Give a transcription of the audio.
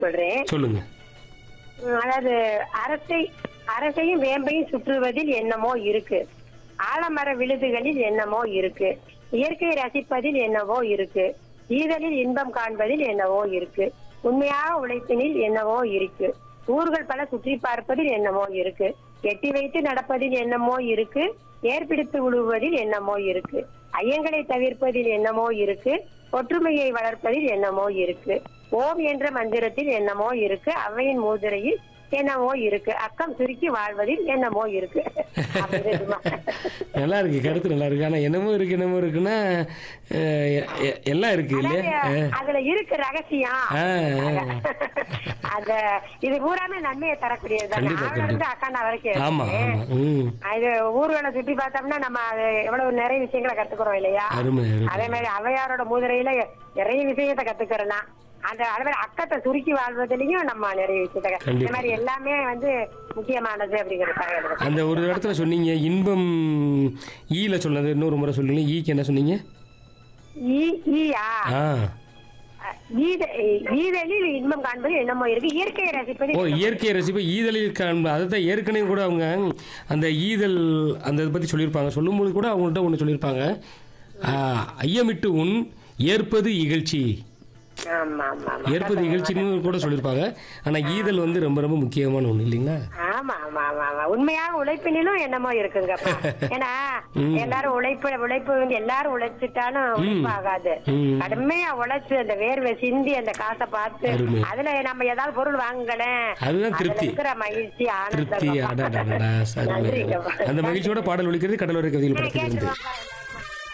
சொல்றேன் சொல்லுங்க உம், அதாவது அரசை அரசையும் வேம்பையும் சுற்றுவதில் என்னமோ இருக்கு ஆலமர விழுதுகளில் என்னமோ இருக்கு இயற்கையை ரசிப்பதில் என்னவோ இருக்கு ஈதலில் இன்பம் காண்பதில் என்னவோ இருக்கு உண்மையாக உழைப்பினில் என்னவோ இருக்கு ஊர்கள் பல சுற்றி பார்ப்பதில் என்னமோ இருக்கு எட்டி வைத்து நடப்பதில் என்னமோ இருக்கு ஏற்பிடித்து விழுவதில் என்னமோ இருக்கு ஐயங்களை தவிர்ப்பதில் என்னமோ இருக்கு ஒற்றுமையை வளர்ப்பதில் என்னமோ இருக்கு ஓம் என்ற மந்திரத்தில் என்னமோ இருக்கு அவையின் மூதுரையில் என்னமோ இருக்கு அக்கம் சுருக்கி வாழ்வதில் என்னமோ இருக்கு அப்படி சும்மா. நல்லா இருக்கு கருத்து நல்லா இருக்கு ஆனா என்னமோ இருக்கு என்னமோ இருக்குன்னா அஹ், எ- எ- எல்லாம் இருக்கு இல்லையா அதாவது, அஹ், அதுல இருக்கு ரகசியம் ஆ, அத இது பூராமே நன்மையை தரக்கூடியது தானே கண்டிப்பா, ஆவல இருந்து அக்காண்டா வரைக்கும் ஆமா இருக்கு. ஆமா ம் இது ஊர்வலம் சுற்றி பார்த்தோம்னா நம்ம அது எவ்வளவு நிறைய விஷயங்களை கத்துக்கிறோம் இல்லையா அருமை அருமை அதே மாதிரி அவையாரோட மூதுரையில நிறைய விஷயத்தை கத்துக்கிறோம்னா அந்த அதே மாதிரி அக்கத்தை சுருக்கி வாழ்வதிலையும் நம்ம நிறைய விஷயத்த கத்து- இந்த கண்டிப்பா. மாதிரி எல்லாமே வந்து முக்கியமானது அப்படிங்கிறதுக்காக எழுதுறேன். அந்த ஒரு இடத்துல சொன்னீங்க இன்பம் ஈல சொன்னது இன்னொரு முறை சொல்லுங்க ஈக்கு என்ன சொன்னீங்க ஈ- ஈயா ஆ ஈத- ஈதலில் இன்பம் காண்பது என்னமோ இருக்கு இயற்கையை ரசிப்பது ஓ இயற்கை ரசிப்பை ஈதலில் காண்ப அதை தான் ஏற்கனவே கூட அவங்க அந்த ஈதல் அந்த இதை பற்றி சொல்லியிருப்பாங்க சொல்லும்போது கூட அவங்கள்ட்ட ஒன்று சொல்லியிருப்பாங்க ஆ, ஐயமிட்டு உன் ஏற்பது இகழ்ச்சி ஆமா ஆமா ஆமா ஏற்பது இகழ்ச்சின்னு கூட சொல்லியிருப்பாங்க ஆனால் ஈதல் வந்து ரொம்ப ரொம்ப முக்கியமான ஒன்று இல்லைங்களா ஆமா ஆமா ஆமா ஆமா உண்மையாக உழைப்பினிலும் என்னமோ இருக்குங்கப்பா ஏன்னா எல்லாரும் உழைப்பு உழைப்பு வந்து எல்லாரும் உழைச்சிட்டாலும் உழைப்பு ஆகாது ம். கடுமையா உழைச்சு அந்த வேர்வை சிந்தி அந்த காசை பார்த்து அருமை. அதுல நம்ம ஏதாவது பொருள் வாங்கலேன் அதுதான் அதுல திருப்தி இருக்கிற மகிழ்ச்சி திருப்தி ஆனந்தம் அடாடாடா அருமை. நன்றிங்கப்பா. அந்த மகிழ்ச்சியோட பாடல் ஒழிக்கிறது கடலோர கவிதைகள் படத்தில் இருந்து கேட்டுவாங்க